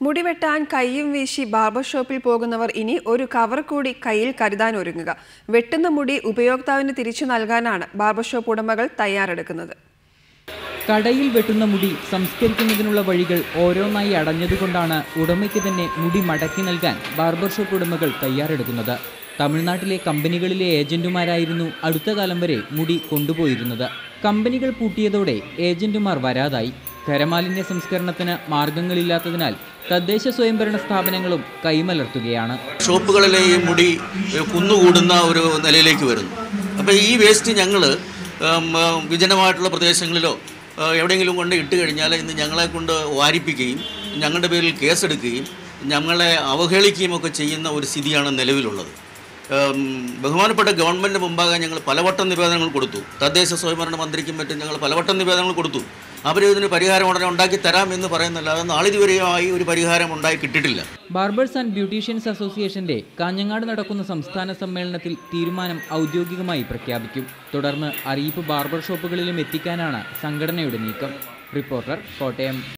മുടി വെട്ടാൻ കൈയും വീശി ബാർബർ ഷോപ്പിൽ പോകുന്നവർ ഇനി ഒരു കവർ കൂടി കയ്യിൽ കരുതാൻ ഒരുങ്ങുക വെട്ടുന്ന മുടി ഉപയോക്താവിന് തിരിച്ചു നൽകാനാണ് ബാർബർ ഷോപ്പ് ഉടമകൾ തയ്യാറെടുക്കുന്നത് കടയിൽ വെട്ടുന്ന മുടി സംസ്കരിക്കുന്നതിനുള്ള വഴികൾ ഓരോന്നായി അടഞ്ഞതുകൊണ്ടാണ് ഉടമയ്ക്ക് തന്നെ മുടി മടക്കി നൽകാൻ ബാർബർ ഷോപ്പ് ഉടമകൾ തയ്യാറെടുക്കുന്നത് തമിഴ്നാട്ടിലെ കമ്പനികളിലെ ഏജന്റുമാരായിരുന്നു അടുത്ത കാലം വരെ മുടി കൊണ്ടുപോയിരുന്നത് കമ്പനികൾ പൂട്ടിയതോടെ ഏജന്റുമാർ വരാതായി ഖരമാലിന്യ സംസ്കരണത്തിന് മാർഗങ്ങളില്ലാത്തതിനാൽ തദ്ദേശ സ്വയംഭരണ സ്ഥാപനങ്ങളും കൈമലർത്തുകയാണ് ഷോപ്പുകളിലെ ഈ മുടി ഏഹ്, കുന്നുകൂടുന്ന ഒരു നിലയിലേക്ക് വരുന്നു അപ്പോൾ ഈ വേസ്റ്റ് ഞങ്ങൾ വിജനമായിട്ടുള്ള പ്രദേശങ്ങളിലോ ഏഹ്, എവിടെയെങ്കിലും കൊണ്ട് ഇട്ട് കഴിഞ്ഞാൽ ഇന്ന് ഞങ്ങളെ കൊണ്ട് വാരിപ്പിക്കുകയും ഞങ്ങളുടെ പേരിൽ കേസെടുക്കുകയും ഞങ്ങളെ അവഹേളിക്കുകയും ഒക്കെ ചെയ്യുന്ന ഒരു സ്ഥിതിയാണ് നിലവിലുള്ളത് ഏം, ബഹുമാനപ്പെട്ട ഗവൺമെൻറ് മുമ്പാകെ ഞങ്ങൾ പലവട്ടം നിവേദനങ്ങൾ കൊടുത്തു തദ്ദേശ സ്വയംഭരണ മന്ത്രിക്കും മറ്റും ഞങ്ങൾ പലവട്ടം നിവേദനങ്ങൾ കൊടുത്തു അവർ ഇതിന് പരിഹാരം ഉടനെ ഉണ്ടാക്കി തരാമെന്ന് പറയുന്നല്ലാതെ നാളിതുവരെയായി ഒരു പരിഹാരം ഉണ്ടായി കിട്ടിയിട്ടില്ല ബാർബേഴ്സ് ആൻഡ് ബ്യൂട്ടീഷ്യൻസ് അസോസിയേഷന്റെ കാഞ്ഞങ്ങാട് നടക്കുന്ന സംസ്ഥാന സമ്മേളനത്തിൽ തീരുമാനം ഔദ്യോഗികമായി പ്രഖ്യാപിക്കും തുടർന്ന് അറിയിപ്പ് ബാർബർ ഷോപ്പുകളിലും എത്തിക്കാനാണ് സംഘടനയുടെ നീക്കം റിപ്പോർട്ടർ കോട്ടയം